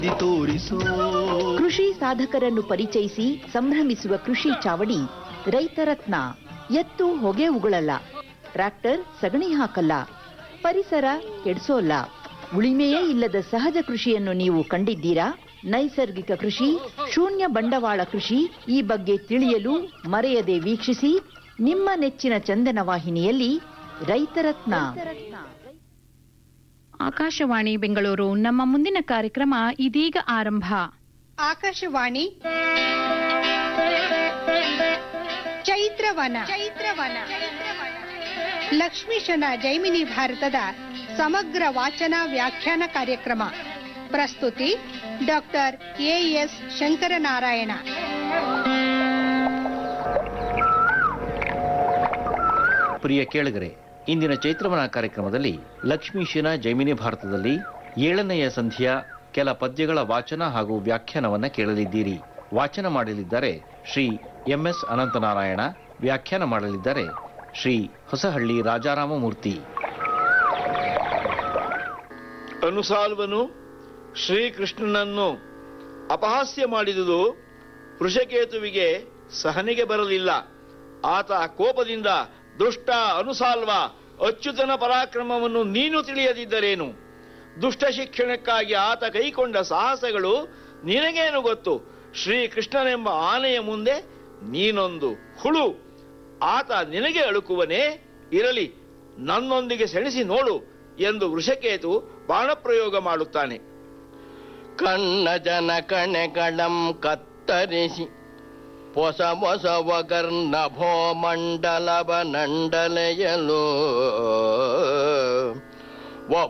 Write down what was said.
ತೋರಿಸೋ ಕೃಷಿ ಸಾಧಕರನ್ನು ಪರಿಚಯಿಸಿ ಸಂಭ್ರಮಿಸುವ ಕೃಷಿ ಚಾವಡಿ ರೈತರತ್ನ ಎತ್ತು ಹೊಗೆ ಉಗುಳಲ್ಲ ಟ್ರ್ಯಾಕ್ಟರ್ ಸಗಣಿ ಹಾಕಲ್ಲ ಪರಿಸರ ಕೆಡಿಸೋಲ್ಲ ಉಳಿಮೆಯೇ ಇಲ್ಲದ ಸಹಜ ಕೃಷಿಯನ್ನು ನೀವು ಕಂಡಿದ್ದೀರಾ ನೈಸರ್ಗಿಕ ಕೃಷಿ ಶೂನ್ಯ ಬಂಡವಾಳ ಕೃಷಿ ಈ ಬಗ್ಗೆ ತಿಳಿಯಲು ಮರೆಯದೆ ವೀಕ್ಷಿಸಿ ನಿಮ್ಮ ನೆಚ್ಚಿನ ಚಂದನ ವಾಹಿನಿಯಲ್ಲಿ ರೈತರತ್ನ ಆಕಾಶವಾಣಿ ಬೆಂಗಳೂರು ನಮ್ಮ ಮುಂದಿನ ಕಾರ್ಯಕ್ರಮ ಇದೀಗ ಆರಂಭ ಆಕಾಶವಾಣಿ ಚೈತ್ರವನ ಚೈತ್ರವನ ಲಕ್ಷ್ಮೀಶನ ಜೈಮಿನಿ ಭಾರತದ ಸಮಗ್ರ ವಾಚನ ವ್ಯಾಖ್ಯಾನ ಕಾರ್ಯಕ್ರಮ ಪ್ರಸ್ತುತಿ ಡಾಕ್ಟರ್ ಎಎಸ್ ಶಂಕರನಾರಾಯಣ ಪ್ರಿಯ ಕೇಳಿಗರೆ ಇಂದಿನ ಚೈತ್ರವನ ಕಾರ್ಯಕ್ರಮದಲ್ಲಿ ಲಕ್ಷ್ಮೀಶನ ಜೈಮಿನಿ ಭಾರತದಲ್ಲಿ ಏಳನೆಯ ಸಂಧಿಯ ಕೆಲ ಪದ್ಯಗಳ ವಾಚನ ಹಾಗೂ ವ್ಯಾಖ್ಯಾನವನ್ನ ಕೇಳಲಿದ್ದೀರಿ ವಾಚನ ಮಾಡಲಿದ್ದಾರೆ ಶ್ರೀ ಎಂಎಸ್ ಅನಂತನಾರಾಯಣ ವ್ಯಾಖ್ಯಾನ ಮಾಡಲಿದ್ದಾರೆ ಶ್ರೀ ಹೊಸಹಳ್ಳಿ ರಾಜಾರಾಮಮೂರ್ತಿ ಅನುಸಾಲ್ವನು ಶ್ರೀಕೃಷ್ಣನನ್ನು ಅಪಹಾಸ್ಯ ಮಾಡಿದುದು ವೃಷಕೇತುವಿಗೆ ಸಹನೆಗೆ ಬರಲಿಲ್ಲ ಆತ ಕೋಪದಿಂದ ದುಷ್ಟ ಅನುಸಾಲ್ವ ಅಚ್ಯುತನ ಪರಾಕ್ರಮವನ್ನು ನೀನು ತಿಳಿಯದಿದ್ದರೇನು ದುಷ್ಟ ಶಿಕ್ಷಣಕ್ಕಾಗಿ ಆತ ಕೈಕೊಂಡ ಸಾಹಸಗಳು ನಿನಗೇನು ಗೊತ್ತು ಶ್ರೀಕೃಷ್ಣನೆಂಬ ಆನೆಯ ಮುಂದೆ ನೀನೊಂದು ಹುಳು ಆತ ನಿನಗೆ ಅಳುಕುವನೇ ಇರಲಿ ನನ್ನೊಂದಿಗೆ ಸೆಣಸಿ ನೋಡು ಎಂದು ವೃಷಕೇತು ಬಾಣಪ್ರಯೋಗ ಮಾಡುತ್ತಾನೆ ಕಣ್ಣ ಜನ ಕಣೆಗಳಂ ಕತ್ತರಿಸಿ ಹೊಸ ಹೊಸ ಒಗರ್ಣ ಭೋಮಂಡಲವ ನಂಡಲೆಯಲು